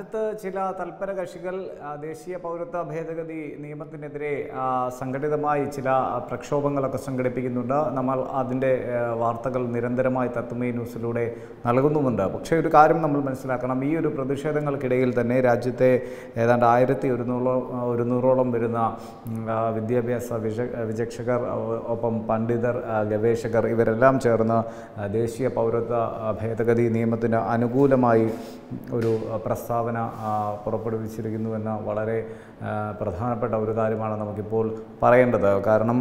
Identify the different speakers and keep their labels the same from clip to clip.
Speaker 1: രാജ്യത്ത് ചില തൽപര കക്ഷികൾ ആ, ദേശീയ പൗരത്വ ഭേദഗതി നിയമത്തിനെതിരെ ആ, സംഘടിതമായി ചില പ്രക്ഷോഭങ്ങളൊക്കെ സംഘടിപ്പിക്കുന്നുണ്ട് നമ്മൾ അതിൻ്റെ ആ, വാർത്തകൾ നിരന്തരമായി തത്തുമൈ ന്യൂസിലൂടെ നൽകുന്നുമുണ്ട് പക്ഷേ ഒരു കാര്യം നമ്മൾ മനസ്സിലാക്കണം ഈ ഒരു പ്രതിഷേധങ്ങൾക്കിടയിൽ തന്നെ രാജ്യത്തെ ഏതാണ്ട് ആയിരത്തി ഒരുന്നൂറോ ഒരുന്നൂറോളം വരുന്ന ഉം, ആ, വിദ്യാഭ്യാസ വിജ വിചക്ഷകർ ഒ- ഒപ്പം പണ്ഡിതർ ആ, ഗവേഷകർ ഇവരെല്ലാം ചേർന്ന് ആ, ദേശീയ പൗരത്വ ആ, ഭേദഗതി നിയമത്തിന് അനുകൂലമായി ഒരു ആ, പ്രസ്താവന ആ, പുറപ്പെടുവിച്ചിരിക്കുന്നുവെന്ന വളരെ ആ, പ്രധാനപ്പെട്ട ഒരു കാര്യമാണ് നമുക്കിപ്പോൾ പറയേണ്ടത് കാരണം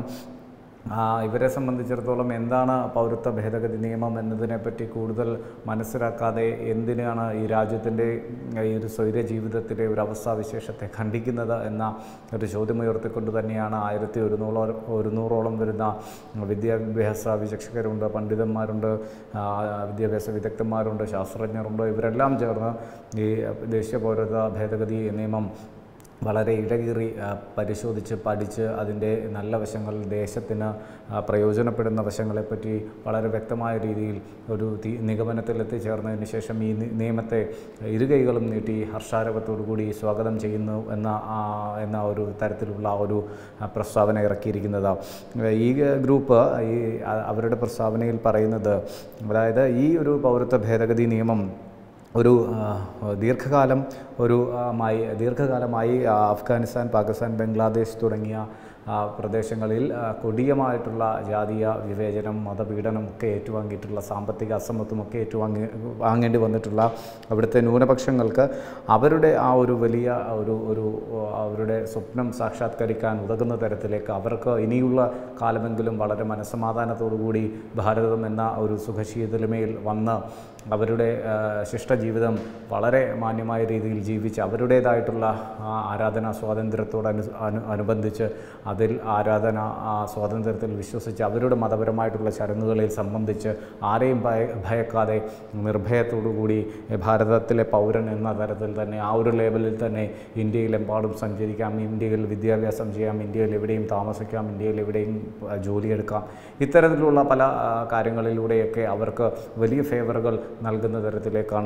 Speaker 1: ആ, ഇവരെ സംബന്ധിച്ചിടത്തോളം എന്താണ് പൗരത്വ ഭേദഗതി നിയമം എന്നതിനെപ്പറ്റി കൂടുതൽ മനസ്സിലാക്കാതെ എന്തിനാണ് ഈ രാജ്യത്തിൻ്റെ ഈ ഒരു സ്വൈര്യ ജീവിതത്തിലെ ഒരു അവസ്ഥാവിശേഷത്തെ ഖണ്ഡിക്കുന്നത് എന്ന ഒരു ചോദ്യം ഉയർത്തിക്കൊണ്ട് തന്നെയാണ് ആയിരത്തി ഒരുന്നൂറോളം ഒരുന്നൂറോളം വരുന്ന വിദ്യാഭ്യാസ വിചക്ഷകരുണ്ട് പണ്ഡിതന്മാരുണ്ട് ആ, വിദ്യാഭ്യാസ വിദഗ്ധന്മാരുണ്ട് ശാസ്ത്രജ്ഞരുണ്ട് ഇവരെല്ലാം ചേർന്ന് ഈ ദേശീയ പൗരത്വ ഭേദഗതി നിയമം വളരെ ഇടകീറി ആ, പരിശോധിച്ച് പഠിച്ച് അതിൻ്റെ നല്ല വശങ്ങൾ ദേശത്തിന് ആ, പ്രയോജനപ്പെടുന്ന വശങ്ങളെപ്പറ്റി വളരെ വ്യക്തമായ രീതിയിൽ ഒരു തീ- നിഗമനത്തിൽ എത്തിച്ചേർന്നതിന് ശേഷം ഈ നി- നിയമത്തെ ഇരുകൈകളും നീട്ടി ഹർഷാരവത്തോടു കൂടി സ്വാഗതം ചെയ്യുന്നു എന്ന ആ, എന്ന ഒരു തരത്തിലുള്ള ഒരു ആ, പ്രസ്താവന ഇറക്കിയിരിക്കുന്നത് ഈ ഗ്രൂപ്പ് ഈ അ- അവരുടെ പ്രസ്താവനയിൽ പറയുന്നത് അതായത് ഈ ഒരു പൗരത്വ ഭേദഗതി നിയമം ഒരു ആ, ദീർഘകാലം ഒരു ആ, മായി ദീർഘകാലമായി ആ, അഫ്ഗാനിസ്ഥാൻ പാകിസ്ഥാൻ ബംഗ്ലാദേശ് തുടങ്ങിയ ആ, പ്രദേശങ്ങളിൽ ആ, കൊടിയമായിട്ടുള്ള ജാതീയ വിവേചനം മതപീഡനം ഒക്കെ ഏറ്റുവാങ്ങിയിട്ടുള്ള സാമ്പത്തിക അസമത്വമൊക്കെ ഏറ്റുവാങ്ങി വാങ്ങേണ്ടി വന്നിട്ടുള്ള അവിടുത്തെ ന്യൂനപക്ഷങ്ങൾക്ക് അവരുടെ ആ ഒരു വലിയ ഒരു ഒരു അവരുടെ സ്വപ്നം സാക്ഷാത്കരിക്കാൻ ഉതകുന്ന തരത്തിലേക്ക് അവർക്ക് ഇനിയുള്ള കാലമെങ്കിലും വളരെ മനസ്സമാധാനത്തോടു കൂടി ഭാരതം എന്ന ഒരു സുഖശീതലമേൽ വന്ന് അവരുടെ ആ, ശിഷ്ടജീവിതം വളരെ മാന്യമായ രീതിയിൽ ജീവിച്ച് അവരുടേതായിട്ടുള്ള ആ ആരാധനാ സ്വാതന്ത്ര്യത്തോട് അനു അനു- അനുബന്ധിച്ച് അതിൽ ആരാധന ആ സ്വാതന്ത്ര്യത്തിൽ വിശ്വസിച്ച് അവരുടെ മതപരമായിട്ടുള്ള ചടങ്ങുകളിൽ സംബന്ധിച്ച് ആരെയും ഭയ ഭയക്കാതെ നിർഭയത്തോടുകൂടി ഭാരതത്തിലെ പൗരൻ എന്ന തരത്തിൽ തന്നെ ആ ഒരു ലേബലിൽ തന്നെ ഇന്ത്യയിലെമ്പാടും സഞ്ചരിക്കാം ഇന്ത്യയിൽ വിദ്യാഭ്യാസം ചെയ്യാം ഇന്ത്യയിൽ എവിടെയും താമസിക്കാം ഇന്ത്യയിൽ എവിടെയും ആ, ജോലിയെടുക്കാം ഇത്തരത്തിലുള്ള പല ആ, കാര്യങ്ങളിലൂടെയൊക്കെ അവർക്ക് വലിയ ഫേവറുകൾ നൽകുന്ന തരത്തിലേക്കാണ്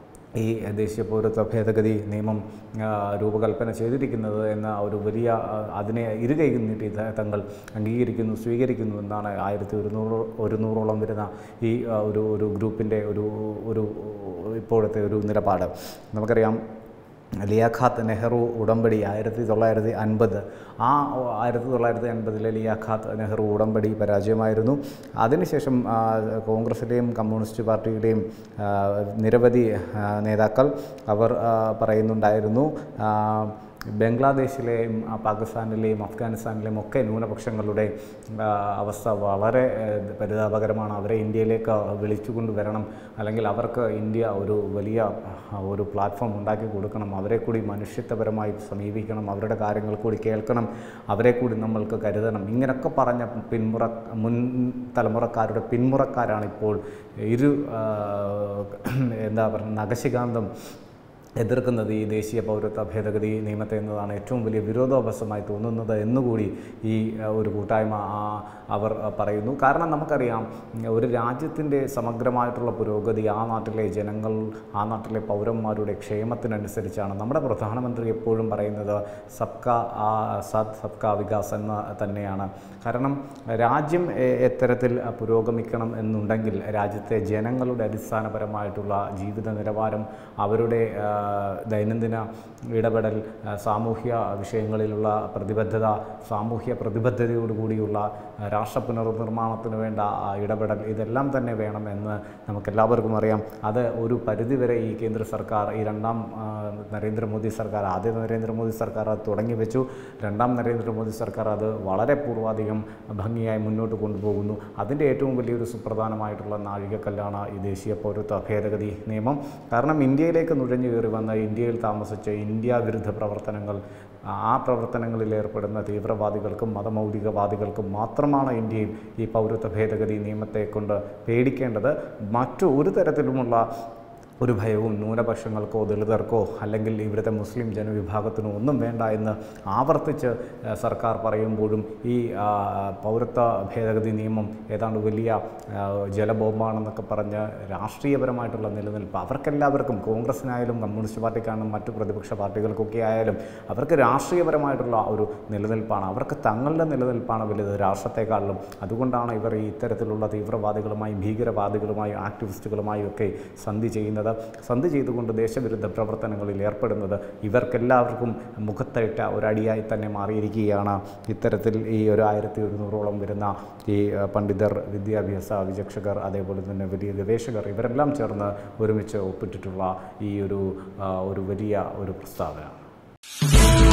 Speaker 1: ഈ ദേശീയ പൗരത്വ ഭേദഗതി നിയമം ആ, രൂപകൽപ്പന ചെയ്തിരിക്കുന്നത് എന്ന ഒരു വലിയ ആ, അതിനെ ഇരുകൈ നീട്ടി ത- തങ്ങൾ അംഗീകരിക്കുന്നു സ്വീകരിക്കുന്നു എന്നാണ് ആയിരത്തി ഒരുന്നൂറ് ഒരുന്നൂറോളം വരുന്ന ഈ ആ, ഒരു ഒരു ഗ്രൂപ്പിൻ്റെ ഒരു ഒരു ഇപ്പോഴത്തെ ഒരു നിലപാട് നമുക്കറിയാം ലിയാഖാത്ത് നെഹ്റു ഉടമ്പടി ആയിരത്തി തൊള്ളായിരത്തി അൻപത് ആ ആയിരത്തി തൊള്ളായിരത്തി അൻപതിലെ ലിയാഖാത്ത് നെഹ്റു ഉടമ്പടി പരാജയമായിരുന്നു അതിനുശേഷം ആ, കോൺഗ്രസിലെയും കമ്മ്യൂണിസ്റ്റ് പാർട്ടിയുടെയും ആ, നിരവധി ആ, നേതാക്കൾ അവർ ആ, പറയുന്നുണ്ടായിരുന്നു ആ, ബംഗ്ലാദേശിലെയും ആ, പാകിസ്ഥാനിലെയും അഫ്ഗാനിസ്ഥാനിലെയും ഒക്കെ ന്യൂനപക്ഷങ്ങളുടെ ആ, അവസ്ഥ വളരെ ഏഹ്, പരിതാപകരമാണ് അവരെ ഇന്ത്യയിലേക്ക് വിളിച്ചു കൊണ്ടുവരണം അല്ലെങ്കിൽ അവർക്ക് ഇന്ത്യ ഒരു വലിയ ആ, ഒരു പ്ലാറ്റ്ഫോം ഉണ്ടാക്കി കൊടുക്കണം അവരെ കൂടി മനുഷ്യത്വപരമായി സമീപിക്കണം അവരുടെ കാര്യങ്ങൾ കൂടി കേൾക്കണം അവരെ കൂടി നമ്മൾക്ക് കരുതണം ഇങ്ങനൊക്കെ പറഞ്ഞ പിന്മുറ മുൻ തലമുറക്കാരുടെ പിന്മുറക്കാരാണ് ഇപ്പോൾ ഇരു ആ, എന്താ പറയുക നഖശികാന്തം എതിർക്കുന്നത് ഈ ദേശീയ പൗരത്വ ഭേദഗതി നിയമത്തെ എന്നതാണ് ഏറ്റവും വലിയ വിരോധാഭാസമായി തോന്നുന്നത് എന്നുകൂടി ഈ അഹ്, ഒരു കൂട്ടായ്മ ആ, അവർ അഹ്, പറയുന്നു കാരണം നമുക്കറിയാം ഉം, ഒരു രാജ്യത്തിൻ്റെ സമഗ്രമായിട്ടുള്ള പുരോഗതി ആ നാട്ടിലെ ജനങ്ങൾ ആ നാട്ടിലെ പൗരന്മാരുടെ ക്ഷേമത്തിനനുസരിച്ചാണ് നമ്മുടെ പ്രധാനമന്ത്രി എപ്പോഴും പറയുന്നത് സബ്കാ ആ സത് സബ്കാ വികാസ് എന്ന് തന്നെയാണ് കാരണം രാജ്യം എ- എത്തരത്തിൽ അഹ്, പുരോഗമിക്കണം എന്നുണ്ടെങ്കിൽ രാജ്യത്തെ ജനങ്ങളുടെ അടിസ്ഥാനപരമായിട്ടുള്ള ജീവിത നിലവാരം അവരുടെ ആ, ദൈനംദിന ഇടപെടൽ ആ, സാമൂഹ്യ വിഷയങ്ങളിലുള്ള പ്രതിബദ്ധത സാമൂഹ്യ പ്രതിബദ്ധതയോടുകൂടിയുള്ള ആ, രാഷ്ട്ര പുനർനിർമ്മാണത്തിന് വേണ്ട ആ, ഇടപെടൽ ഇതെല്ലാം തന്നെ വേണം എന്ന് നമുക്കെല്ലാവർക്കും അറിയാം അത് ഒരു പരിധിവരെ ഈ കേന്ദ്ര സർക്കാർ ഈ രണ്ടാം ആ, നരേന്ദ്രമോദി സർക്കാർ ആദ്യ നരേന്ദ്രമോദി സർക്കാർ അത് തുടങ്ങി വെച്ചു രണ്ടാം നരേന്ദ്രമോദി സർക്കാർ അത് വളരെ പൂർവാധികം ഭംഗിയായി മുന്നോട്ട് കൊണ്ടുപോകുന്നു അതിൻ്റെ ഏറ്റവും വലിയൊരു സുപ്രധാനമായിട്ടുള്ള നാഴികക്കല്ലാണ് ഈ ദേശീയ പൗരത്വ ഭേദഗതി നിയമം കാരണം ഇന്ത്യയിലേക്ക് നുഴഞ്ഞു കയറി വന്ന ഇന്ത്യയിൽ താമസിച്ച് ഇന്ത്യ വിരുദ്ധ പ്രവർത്തനങ്ങൾ ആ പ്രവർത്തനങ്ങളിൽ ഏർപ്പെടുന്ന തീവ്രവാദികൾക്കും മതമൗലികവാദികൾക്കും മാത്രമാണ് ഇന്ത്യയിൽ ഈ പൗരത്വ ഭേദഗതി നിയമത്തെ കൊണ്ട് പേടിക്കേണ്ടത് മറ്റു ഒരു തരത്തിലുമുള്ള ഒരു ഭയവും ന്യൂനപക്ഷങ്ങൾക്കോ ദളിതർക്കോ അല്ലെങ്കിൽ ഇവിടുത്തെ മുസ്ലിം ജനവിഭാഗത്തിനോ ഒന്നും വേണ്ട എന്ന് ആവർത്തിച്ച് ആ, സർക്കാർ പറയുമ്പോഴും ഈ ആ, പൗരത്വ ഭേദഗതി നിയമം ഏതാണ്ട് വലിയ ആ, ജലബോംബാണെന്നൊക്കെ പറഞ്ഞ് രാഷ്ട്രീയപരമായിട്ടുള്ള നിലനിൽപ്പ് അവർക്കെല്ലാവർക്കും കോൺഗ്രസിനായാലും കമ്മ്യൂണിസ്റ്റ് പാർട്ടിക്കാണെന്നും മറ്റു പ്രതിപക്ഷ പാർട്ടികൾക്കൊക്കെ ആയാലും അവർക്ക് രാഷ്ട്രീയപരമായിട്ടുള്ള ഒരു നിലനിൽപ്പാണ് അവർക്ക് തങ്ങളുടെ നിലനിൽപ്പാണ് വലുത് രാഷ്ട്രത്തെക്കാളിലും അതുകൊണ്ടാണ് ഇവർ ഈ ഇത്തരത്തിലുള്ള തീവ്രവാദികളുമായും ഭീകരവാദികളുമായും ആക്ടിവിസ്റ്റുകളുമായും ഒക്കെ സന്ധി ചെയ്യുന്നത് സന്ധി ചെയ്തുകൊണ്ട് ദേശവിരുദ്ധ പ്രവർത്തനങ്ങളിൽ ഏർപ്പെടുന്നത് ഇവർക്കെല്ലാവർക്കും മുഖത്തേറ്റ ഒരടിയായി തന്നെ മാറിയിരിക്കുകയാണ് ഇത്തരത്തിൽ ഈ ഒരു ആയിരത്തി ഒരുന്നൂറോളം വരുന്ന ഈ ആ, പണ്ഡിതർ വിദ്യാഭ്യാസ വിചക്ഷകർ അതേപോലെ തന്നെ വലിയ ഗവേഷകർ ഇവരെല്ലാം ചേർന്ന് ഒരുമിച്ച് ഒപ്പിട്ടിട്ടുള്ള ഈ ഒരു ആ, ഒരു വലിയ ഒരു പ്രസ്താവന